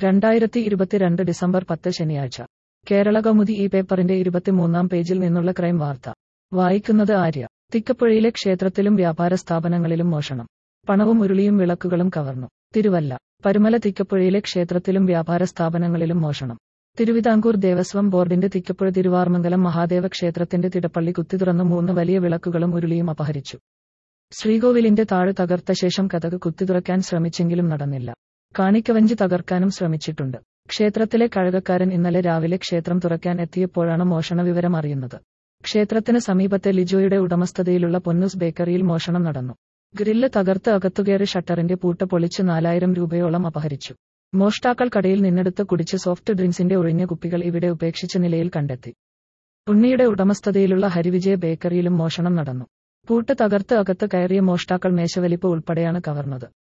രണ്ടായിരത്തി ഇരുപത്തിരണ്ട് ഡിസംബർ പത്ത് ശനിയാഴ്ച കേരള കൗമുദി ഈ പേപ്പറിന്റെ ഇരുപത്തിമൂന്നാം പേജിൽ നിന്നുള്ള ക്രൈം വാർത്ത വായിക്കുന്നത് ആര്യ തിക്കപ്പുഴയിലെ ക്ഷേത്രത്തിലും വ്യാപാര സ്ഥാപനങ്ങളിലും മോഷണം പണവും ഉരുളിയും വിളക്കുകളും കവർന്നു തിരുവല്ല പരുമല തിക്കപ്പുഴയിലെ ക്ഷേത്രത്തിലും വ്യാപാര സ്ഥാപനങ്ങളിലും മോഷണം തിരുവിതാംകൂർ ദേവസ്വം ബോർഡിന്റെ തിക്കപ്പുഴ തിരുവാർമംഗലം മഹാദേവ ക്ഷേത്രത്തിന്റെ തിടപ്പള്ളി കുത്തിതുറന്ന് മൂന്ന് വലിയ വിളക്കുകളും ഉരുളിയും അപഹരിച്ചു ശ്രീകോവിലിന്റെ താഴ് തകർത്ത ശേഷം കഥക് കുത്തിതുറക്കാൻ ശ്രമിച്ചെങ്കിലും നടന്നില്ല കാണിക്കവഞ്ചി തകർക്കാനും ശ്രമിച്ചിട്ടുണ്ട് ക്ഷേത്രത്തിലെ കഴകക്കാരൻ ഇന്നലെ രാവിലെ ക്ഷേത്രം തുറക്കാൻ എത്തിയപ്പോഴാണ് മോഷണ വിവരം അറിയുന്നത് ക്ഷേത്രത്തിന് സമീപത്തെ ലിജോയുടെ ഉടമസ്ഥതയിലുള്ള പൊന്നൂസ് ബേക്കറിയിൽ മോഷണം നടന്നു ഗ്രില്ല് തകർത്ത് അകത്തുകയറി ഷട്ടറിന്റെ പൂട്ട് പൊളിച്ച് നാലായിരം രൂപയോളം അപഹരിച്ചു മോഷ്ടാക്കൾ കടയിൽ നിന്നെടുത്ത് കുടിച്ച് സോഫ്റ്റ് ഡ്രിങ്ക്സിന്റെ ഒഴിഞ്ഞ കുപ്പികൾ ഇവിടെ ഉപേക്ഷിച്ച നിലയിൽ കണ്ടെത്തി ഉണ്ണിയുടെ ഉടമസ്ഥതയിലുള്ള ഹരിവിജയ ബേക്കറിയിലും മോഷണം നടന്നു പൂട്ട് തകർത്ത് അകത്ത് കയറിയ മോഷ്ടാക്കൾ മേശവലിപ്പ് ഉൾപ്പെടെയാണ് കവർന്നത്